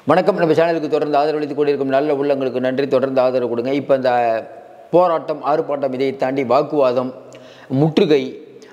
வணக்கம் நம்ம சேனலுக்கு தொடர்ந்து ஆதரவளித்துக் கொண்டிருக்கும் நல்ல உள்ளங்களுக்கு நன்றி தொடர்ந்து ஆதரவு கொடுங்க இப்போ இந்த போராட்டம் ஆர்ப்பாட்டம் இதை தாண்டி வாக்குவாதம் முற்றுகை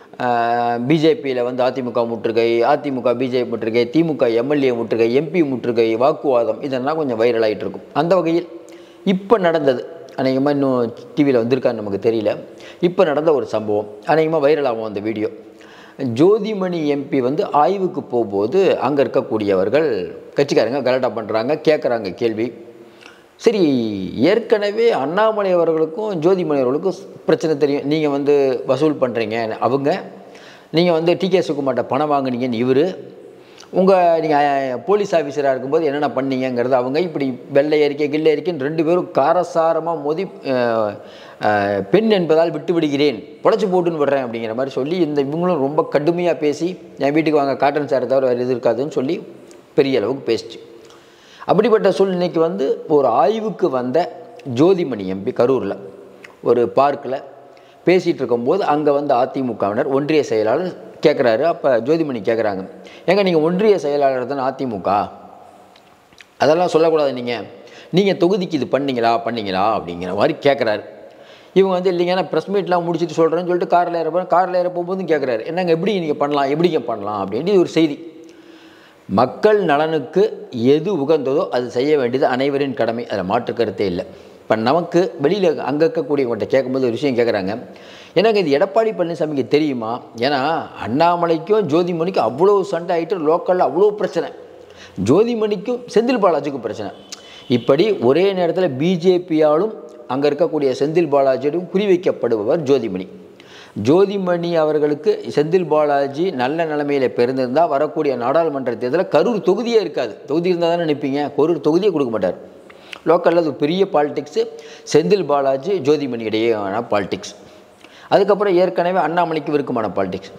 பிஜேபியில் வந்து அதிமுக முற்றுகை அதிமுக பிஜேபி முற்றுகை திமுக எம்எல்ஏ முற்றுகை எம்பி முற்றுகை வாக்குவாதம் இதெல்லாம் கொஞ்சம் வைரல் ஆகிட்டு இருக்கும் அந்த வகையில் இப்போ நடந்தது அநேகமாக இன்னும் டிவியில் வந்திருக்கான்னு நமக்கு தெரியல இப்போ நடந்த ஒரு சம்பவம் அநேகமாக வைரல் ஆகும் அந்த வீடியோ ஜோதிமணி எம்பி வந்து ஆய்வுக்கு போகும்போது அங்கே இருக்கக்கூடியவர்கள் கட்சிக்காரங்க கலாட்டா பண்ணுறாங்க கேட்குறாங்க கேள்வி சரி ஏற்கனவே அண்ணாமலை அவர்களுக்கும் ஜோதிமணி அவர்களுக்கும் பிரச்சனை தெரியும் நீங்கள் வந்து வசூல் பண்ணுறீங்க அவங்க நீங்கள் வந்து டிகே சுக்குமார்ட்ட பணம் வாங்குனீங்கன்னு இவர் உங்கள் நீங்கள் போலீஸ் ஆஃபீஸராக இருக்கும்போது என்னென்ன பண்ணீங்கங்கிறது அவங்க இப்படி வெள்ளை அறிக்கை கிள்ளை அறிக்கைன்னு ரெண்டு பேரும் காரசாரமாக மோதி அஹ், அஹ், பெண் என்பதால் விட்டு விடுகிறேன் புடச்சி போட்டுன்னு விடுறேன் அப்படிங்கிற மாதிரி சொல்லி இந்த இவங்களும் ரொம்ப கடுமையாக பேசி என் வீட்டுக்கு வாங்க காட்டன் சார் தவிர வேறு எது இருக்காதுன்னு சொல்லி பெரிய அளவுக்கு பேசிச்சு அப்படிப்பட்ட சூழ்நிலைக்கு வந்து ஒரு ஆய்வுக்கு வந்த ஜோதிமணி எம்பி கரூரில் ஒரு பார்க்கில் பேசிகிட்டு இருக்கும்போது அங்கே வந்து அதிமுகவினர் ஒன்றிய செயலாளர் கேட்குறாரு அப்போ ஜோதிமணி கேட்குறாங்க ஏங்க நீங்கள் ஒன்றிய செயலாளர் தானே அதிமுக அதெல்லாம் சொல்லக்கூடாது நீங்கள் நீங்கள் தொகுதிக்கு இது பண்ணீங்களா பண்ணீங்களா அப்படிங்கிற மாதிரி கேட்குறாரு இவங்க வந்து இல்லைங்க நான் ப்ரெஸ் மீட்லாம் முடிச்சுட்டு சொல்கிறேன்னு சொல்லிட்டு காரில் ஏற காரில் ஏற போகும்போதும் கேட்குறாரு என்னங்க எப்படி நீங்கள் பண்ணலாம் எப்படிங்க பண்ணலாம் அப்படின்ட்டு இது ஒரு செய்தி மக்கள் நலனுக்கு எது உகந்ததோ அது செய்ய வேண்டியது அனைவரின் கடமை அதில் மாற்று கருத்தே இல்லை இப்போ நமக்கு வெளியில் அங்கே இருக்கக்கூடியவங்கள்ட்ட கேட்கும்போது ஒரு விஷயம் கேட்குறாங்க எனக்கு இது எடப்பாடி பழனிசாமிக்கு தெரியுமா ஏன்னா அண்ணாமலைக்கும் ஜோதிமணிக்கும் அவ்வளோ சண்டை ஆகிட்டு லோக்கலில் அவ்வளோ பிரச்சனை ஜோதிமணிக்கும் செந்தில் பாலாஜிக்கும் பிரச்சனை இப்படி ஒரே நேரத்தில் பிஜேபியாலும் அங்கே இருக்கக்கூடிய செந்தில் பாலாஜியோடும் குறிவைக்கப்படுபவர் ஜோதிமணி ஜோதிமணி அவர்களுக்கு செந்தில் பாலாஜி நல்ல நிலைமையில் பிறந்திருந்தால் வரக்கூடிய நாடாளுமன்ற தேர்தலில் கரூர் தொகுதியே இருக்காது தொகுதி இருந்தால் தானே நிற்பீங்க கரூர் தொகுதியே கொடுக்க மாட்டார் லோக்கலில் அது பெரிய பாலிடிக்ஸு செந்தில் பாலாஜி ஜோதிமணி இடையேயான பாலிடிக்ஸ் அதுக்கப்புறம் ஏற்கனவே அண்ணாமலைக்கு விருக்கமான பாலிடிக்ஸ்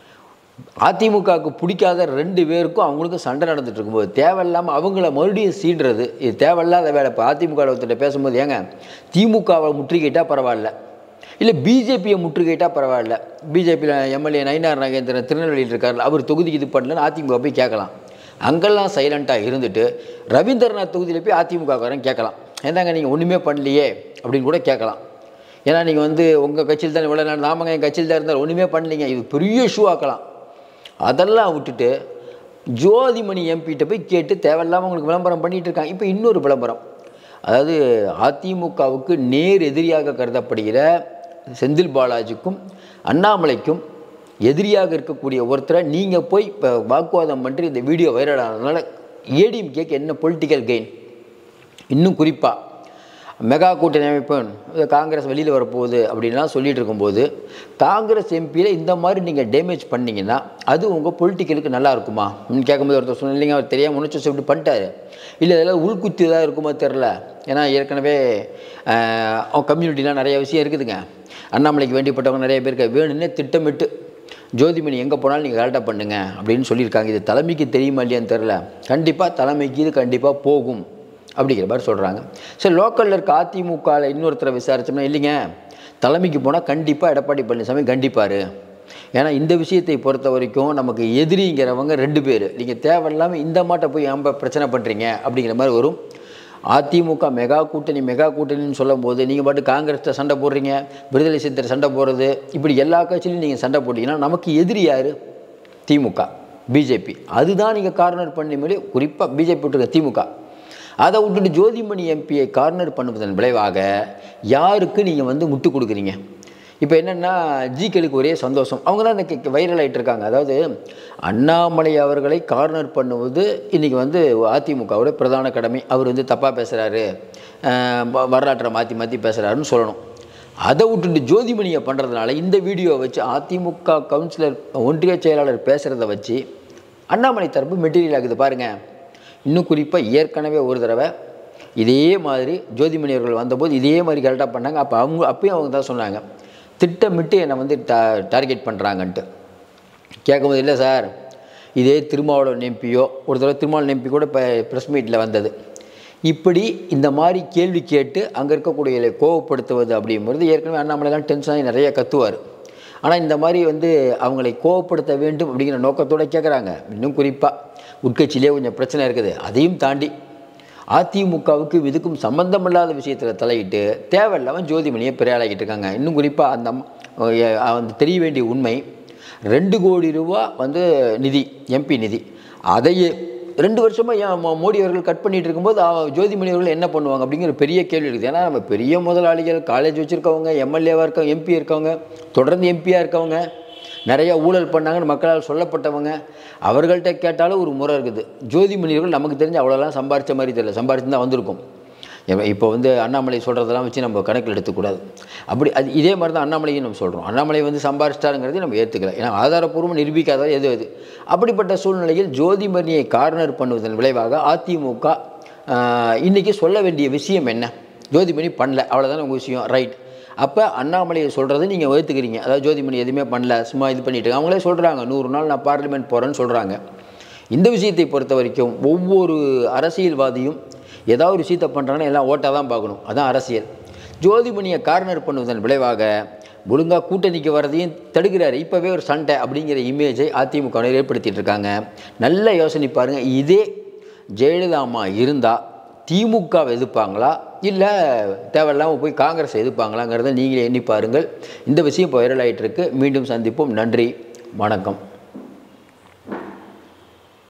அதிமுகவுக்கு பிடிக்காத ரெண்டு பேருக்கும் அவங்களுக்கும் சண்டை நடந்துட்டு இருக்கும்போது தேவையில்லாமல் அவங்கள மறுபடியும் சீடுறது இது தேவையில்லாத வேலை இப்போ அதிமுக ஒருத்தர் பேசும்போது ஏங்க திமுகவை முற்றுகையிட்டால் பரவாயில்ல இல்லை பிஜேபியை முற்றுகையிட்டால் பரவாயில்ல பிஜேபியில் எம்எல்ஏ நயினார் நாகேந்திரன் திருநெல்வேலியில் இருக்கார்ல அவர் தொகுதிக்கு இது பண்ணலன்னு அதிமுக போய் கேட்கலாம் அங்கெல்லாம் சைலண்ட்டாக இருந்துட்டு ரவீந்திரநாத் தொகுதியில் போய் அதிமுகக்காரன் கேட்கலாம் ஏந்தாங்க நீங்கள் ஒன்றுமே பண்ணலையே அப்படின்னு கூட கேட்கலாம் ஏன்னா நீங்கள் வந்து உங்கள் கட்சியில் தான் இவ்வளோ நாள் நாமங்க என் கட்சியில் தான் இருந்தால் ஒன்றுமே பண்ணலீங்க இது பெரிய இஷ்யூ ஆக்கலாம் அதெல்லாம் விட்டுட்டு ஜோதிமணி எம்பிகிட்ட போய் கேட்டு தேவையில்லாமல் உங்களுக்கு விளம்பரம் பண்ணிகிட்டு இருக்காங்க இப்போ இன்னொரு விளம்பரம் அதாவது அதிமுகவுக்கு நேர் எதிரியாக கருதப்படுகிற செந்தில் பாலாஜிக்கும் அண்ணாமலைக்கும் எதிரியாக இருக்கக்கூடிய ஒருத்தரை நீங்கள் போய் இப்போ வாக்குவாதம் பண்ணி இந்த வீடியோ வைரல் ஆனதுனால ஏடிஎம்கேக்கு என்ன பொலிட்டிக்கல் கெயின் இன்னும் குறிப்பாக மெகா கூட்டணி அமைப்பு காங்கிரஸ் வெளியில் வரப்போகுது அப்படின்லாம் சொல்லிட்டு இருக்கும்போது காங்கிரஸ் எம்பியில் இந்த மாதிரி நீங்கள் டேமேஜ் பண்ணீங்கன்னா அது உங்கள் பொலிட்டிக்கலுக்கு நல்லா இருக்குமா ம், கேட்கும்போது ஒருத்தர் சொன்ன இல்லைங்க அவர் தெரியாமல் உணர்ச்சி இப்படி பண்ணிட்டாரு இல்லை இதெல்லாம் உள்குத்தி தான் இருக்குமோ தெரில ஏன்னா ஏற்கனவே ஆஹ், அவன் கம்யூனிட்டிலாம் நிறைய விஷயம் இருக்குதுங்க அண்ணாமலைக்கு வேண்டிப்பட்டவங்க நிறைய பேருக்கு வேணும்னே திட்டமிட்டு ஜோதிமணி எங்கே போனாலும் நீங்கள் கரெக்டாக பண்ணுங்க அப்படின்னு சொல்லியிருக்காங்க இது தலைமைக்கு தெரியுமா இல்லையான்னு தெரில கண்டிப்பாக தலைமைக்கு இது கண்டிப்பாக போகும் அப்படிங்கிற மாதிரி சொல்கிறாங்க சரி லோக்கலில் இருக்க அதிமுகவில் இன்னொருத்தரை விசாரிச்சோம்னா இல்லைங்க தலைமைக்கு போனால் கண்டிப்பாக எடப்பாடி பழனிசாமி கண்டிப்பார் ஏன்னா இந்த விஷயத்தை பொறுத்த வரைக்கும் நமக்கு எதிரிங்கிறவங்க ரெண்டு பேர் நீங்கள் தேவையில்லாமல் இந்த மாட்டை போய் ஏன் பிரச்சனை பண்ணுறீங்க அப்படிங்கிற மாதிரி வரும் அதிமுக மெகா கூட்டணி மெகா கூட்டணின்னு சொல்லும் போது நீங்கள் பாட்டு காங்கிரஸ்ட்ட சண்டை போடுறீங்க விடுதலை சித்தர் சண்டை போடுறது இப்படி எல்லா கட்சியிலையும் நீங்கள் சண்டை போட்டிங்கன்னா நமக்கு எதிரி யார் திமுக பிஜேபி அதுதான் நீங்கள் கார்னர் பண்ணி மேலே குறிப்பாக பிஜேபி விட்டுருக்க திமுக அதை விட்டுட்டு ஜோதிமணி எம்பியை கார்னர் பண்ணுவதன் விளைவாக யாருக்கு நீங்கள் வந்து முட்டு கொடுக்குறீங்க இப்போ என்னென்னா ஜிக்களுக்கு ஒரே சந்தோஷம் அவங்க தான் இந்த வைரல் ஆகிட்டு இருக்காங்க அதாவது அண்ணாமலை அவர்களை கார்னர் பண்ணுவது இன்றைக்கி வந்து அதிமுகவோட பிரதான கடமை அவர் வந்து தப்பாக பேசுகிறாரு வரலாற்றை மாற்றி மாற்றி பேசுகிறாருன்னு சொல்லணும் அதை விட்டுட்டு ஜோதிமணியை பண்ணுறதுனால இந்த வீடியோவை வச்சு அதிமுக கவுன்சிலர் ஒன்றிய செயலாளர் பேசுகிறத வச்சு அண்ணாமலை தரப்பு மெட்டீரியல் ஆகுது பாருங்கள் இன்னும் குறிப்பாக ஏற்கனவே ஒரு தடவை இதே மாதிரி ஜோதிமணி அவர்கள் வந்தபோது இதே மாதிரி கரெக்டாக பண்ணாங்க அப்போ அவங்க அப்பயும் அவங்க தான் சொன்னாங்க திட்டமிட்டு என்னை வந்து டா டார்கெட் பண்ணுறாங்கன்ட்டு கேட்கும்போது இல்லை சார் இதே திருமாவளவன் எம்பியோ ஒரு தடவை திருமாவளவன் எம்பி கூட இப்போ ப்ரெஸ் மீட்டில் வந்தது இப்படி இந்த மாதிரி கேள்வி கேட்டு அங்கே இருக்கக்கூடிய கோவப்படுத்துவது அப்படிங்கிறது ஏற்கனவே அண்ணாமலைலாம் டென்ஷன் ஆகி நிறைய கத்துவார் ஆனால் இந்த மாதிரி வந்து அவங்களை கோவப்படுத்த வேண்டும் அப்படிங்கிற நோக்கத்தோடு கேட்குறாங்க இன்னும் குறிப்பாக உட்கட்சியிலே கொஞ்சம் பிரச்சனை இருக்குது அதையும் தாண்டி அதிமுகவுக்கு இதுக்கும் சம்பந்தமில்லாத விஷயத்தில் தலையிட்டு தேவையில்லாமல் ஜோதிமணியை பிறையாளாக்கிட்டு இருக்காங்க இன்னும் குறிப்பாக அந்த அம்மா- அஹ் அந்த தெரிய வேண்டிய உண்மை ரெண்டு கோடி ரூபா வந்து நிதி எம்பி நிதி அதையே ரெண்டு வருஷமாக ஏன் மோ- மோடி அவர்கள் கட் பண்ணிட்டு இருக்கும்போது அவ- ஜோதிமணி அவர்கள் என்ன பண்ணுவாங்க அப்படிங்கிற பெரிய கேள்வி இருக்குது ஏன்னா நம்ம பெரிய முதலாளிகள் காலேஜ் வச்சுருக்கவங்க எம்எல்ஏவாக இருக்கவங்க எம்பி இருக்கவங்க தொடர்ந்து எம்பியாக இருக்கவங்க நிறைய ஊழல் பண்ணாங்கன்னு மக்களால் சொல்லப்பட்டவங்க அவர்கள்ட்ட கேட்டாலும் ஒரு முறை இருக்குது ஜோதிமணி அவர்கள் நமக்கு தெரிஞ்சு அவ்வளோலாம் சம்பாரித்த மாதிரி தெரியல சம்பாரிச்சு தான் வந்திருக்கும் இப்ப- இப்போ வந்து அண்ணாமலை சொல்கிறதெல்லாம் வச்சு நம்ம கணக்கில் எடுத்துக்கூடாது அப்படி அது இதே மாதிரி தான் அண்ணாமலையும் நம்ம சொல்கிறோம் அண்ணாமலை வந்து சம்பாரிச்சிட்டாருங்கிறதை நம்ம ஏற்றுக்கல ஏன்னா ஆதாரப்பூர்வம் நிரூபிக்காத எது எது அப்படிப்பட்ட சூழ்நிலையில் ஜோதிமணியை கார்னர் பண்ணுவதன் விளைவாக அதிமுக ஆஹ், இன்னைக்கு சொல்ல வேண்டிய விஷயம் என்ன ஜோதிமணி பண்ணல அவ்வளோதானே உங்கள் விஷயம் ரைட் அப்போ அண்ணாமலையை சொல்கிறத நீங்கள் ஏற்றுக்கிறீங்க அதாவது ஜோதிமணி எதுவுமே பண்ணல சும்மா இது பண்ணிட்டு இருக்காங்க. அவங்களே சொல்கிறாங்க நூறு நாள் நான் பார்லிமெண்ட் போகிறேன்னு சொல்கிறாங்க இந்த விஷயத்தை பொறுத்த வரைக்கும் ஒவ்வொரு அரசியல்வாதியும் ஏதாவது ஒரு விஷயத்தை பண்ணுறாங்கன்னா எல்லாம் ஓட்டாக தான் பார்க்கணும் அதான் அரசியல் ஜோதிமணியை கார்னர் பண்ணுவதன் விளைவாக ஒழுங்காக கூட்டணிக்கு வர்றதையும் தடுக்கிறாரு இப்போவே ஒரு சண்டை அப்படிங்கிற இமேஜை அதிமுகவினர் ஏற்படுத்திட்டு இருக்காங்க நல்ல யோசனை பாருங்கள் இதே ஜெயலலிதா அம்மா இருந்தால் திமுகவை எதிர்ப்பாங்களா இல்லை தேவையில்லாமல் போய் காங்கிரஸை எதிர்ப்பாங்களாங்கிறத நீங்களே எண்ணி பாருங்கள் இந்த விஷயம் இப்போ வைரல் ஆயிட்டு இருக்கு மீண்டும் சந்திப்போம் நன்றி வணக்கம்